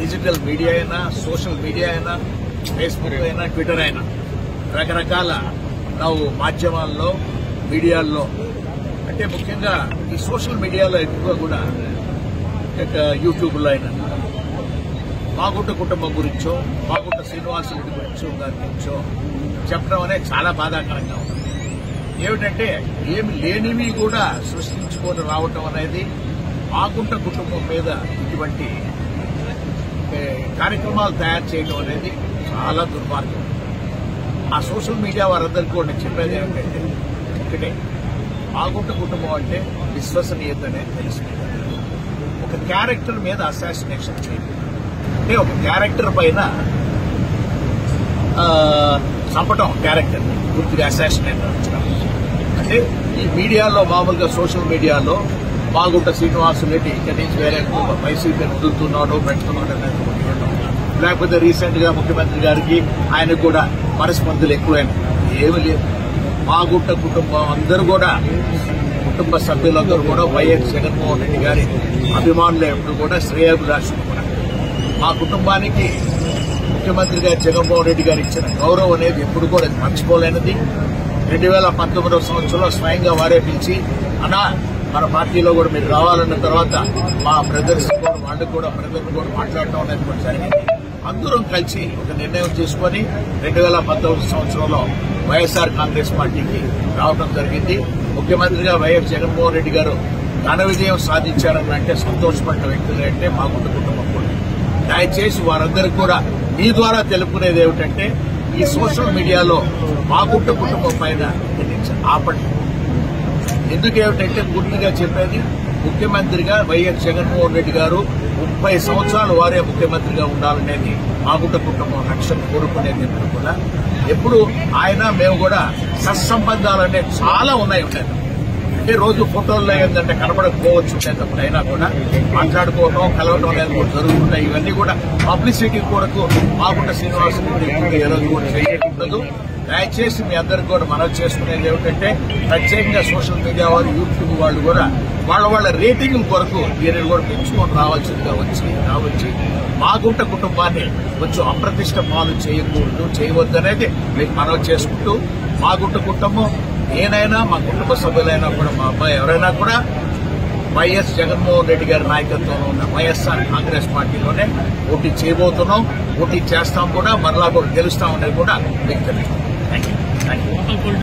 Digital media అయినా social media అయినా Facebook అయినా ట్విట్టర్ అయినా రకరకాల ನಾವು మాధ్యమాల్లో మీడియాల్లో అంటే ముఖ్యంగా ఈ సోషల్ మీడియాలో ఎక్కువ కూడా ఇక యూట్యూబ్లో అయినా మాగుంట కుటుంబం గురించో మాగుంట శ్రీనివాసరెడ్డి గురించో గారి గురించో చెప్పడం అనేది చాలా బాధాకరంగా ఉంది ఏమిటంటే ఏమి లేనివి కూడా సృష్టించుకొని రావటం అనేది మాగుంట కుటుంబం మీద ఇటువంటి ఏ, కార్యక్రమాలు తయారు చేయడం అనేది చాలా దుర్మార్గం ఆ సోషల్ మీడియా వారందరికీ కూడా నేను చెప్పేది ఏమిటంటే ఒకటే మాగుంట కుటుంబం అంటే విశ్వసనీయత అనేది తెలుసుకుంటారు ఒక క్యారెక్టర్ మీద అసాసినేషన్ చేయండి అంటే ఒక క్యారెక్టర్ పైన ఆ, చంపటం క్యారెక్టర్ పూర్తిగా అసాసినేట్ ఉంచడం అంటే ఈ మీడియాలో మామూలుగా సోషల్ మీడియాలో బాగుంట శ్రీనివాసు రెడ్డి ఇక్కడి నుంచి వేరే వైసీపీ వదులుతున్నాడు పెడుతున్నాడు అనేది ఒకటి ఉండడం. లేకపోతే రీసెంట్ గా ముఖ్యమంత్రి గారికి ఆయనకు కూడా మనస్పందులు ఎక్కువైన ఏమి లేదు మాగుంట కుటుంబం అందరూ కూడా కుటుంబ సభ్యులందరూ కూడా వైఎస్ జగన్మోహన్ రెడ్డి గారి అభిమానులు ఎప్పుడు కూడా శ్రేయాభిలాషులు కూడా మా కుటుంబానికి ముఖ్యమంత్రి గారు జగన్మోహన్ రెడ్డి గారు ఇచ్చిన గౌరవం అనేది ఎప్పుడు కూడా మర్చిపోలేనిది రెండు వేల పంతొమ్మిదవ సంవత్సరంలో స్వయంగా వారే పిలిచి అన్నా మన పార్టీలో కూడా మీరు రావాలన్న తర్వాత మా బ్రదర్స్ కూడా వాళ్ళు కూడా బ్రదర్లు కూడా మాట్లాడటం అనేది కూడా జరిగింది అందరం కలిసి ఒక నిర్ణయం తీసుకొని రెండు వేల పంతొమ్మిది సంవత్సరంలో వైఎస్ఆర్ కాంగ్రెస్ పార్టీకి రావడం జరిగింది ముఖ్యమంత్రిగా వైఎస్ జగన్మోహన్ రెడ్డి గారు ఘన విజయం సాధించారని అంటే సంతోషపడ్డ వ్యక్తులు అంటే మా కుటుంబ కుటుంబం కూడా దయచేసి వారందరికీ కూడా మీ ద్వారా తెలుపుకునేది ఏమిటంటే ఈ సోషల్ మీడియాలో మా కుటుంబ కుటుంబం పైన ఇది ఆపండి ఎందుకు ఏమిటంటే పూర్తిగా చెప్పేది ముఖ్యమంత్రిగా వైఎస్ జగన్మోహన్ రెడ్డి గారు ముప్పై సంవత్సరాలు వారే ముఖ్యమంత్రిగా ఉండాలనేది మాగుంట కుటుంబం రక్షణ కోరుకునేది ఎప్పుడు కూడా ఎప్పుడు ఆయన మేము కూడా సత్సంబంధాలు అనేవి చాలా ఉన్నాయి ఉండేది అంటే రోజు ఫోటోల్లో ఏంటంటే కనబడకపోవచ్చు ఉండేటప్పుడు అయినా కూడా మాట్లాడుకోవడం కలవడం అనేది కూడా జరుగుతుంటాయి ఇవన్నీ కూడా పబ్లిసిటీ కొరకు మాగుంట శ్రీనివాసరెడ్డి ఎప్పుడు ఏ రోజు కూడా చేయకూడదు దయచేసి మీ అందరికి కూడా మనవి చేసుకునేది ఏమిటంటే ప్రత్యేకంగా సోషల్ మీడియా వారు యూట్యూబ్ వాళ్ళు కూడా వాళ్ళ వాళ్ళ రేటింగ్ కొరకు దీనిని కూడా పెంచుకొని రావాల్సిందిగా వచ్చి రావచ్చి మాగుంట కుటుంబాన్ని కొంచెం అప్రతిష్ట పాలు చేయకూడదు చేయవద్దు అనేది మీకు మనవి చేసుకుంటూ మాగుంట కుటుంబం నేనైనా మా కుటుంబ సభ్యులైనా కూడా మా అబ్బాయి ఎవరైనా కూడా వైఎస్ జగన్మోహన్ రెడ్డి గారి నాయకత్వంలో ఉన్న వైఎస్ఆర్ కాంగ్రెస్ పార్టీలోనే పోటీ చేయబోతున్నాం పోటీ చేస్తాం కూడా మరలా కూడా గెలుస్తాం అనేది కూడా మీకు తెలుస్తుంది థ్యాంక్ యూ థ్యాంక్ యూ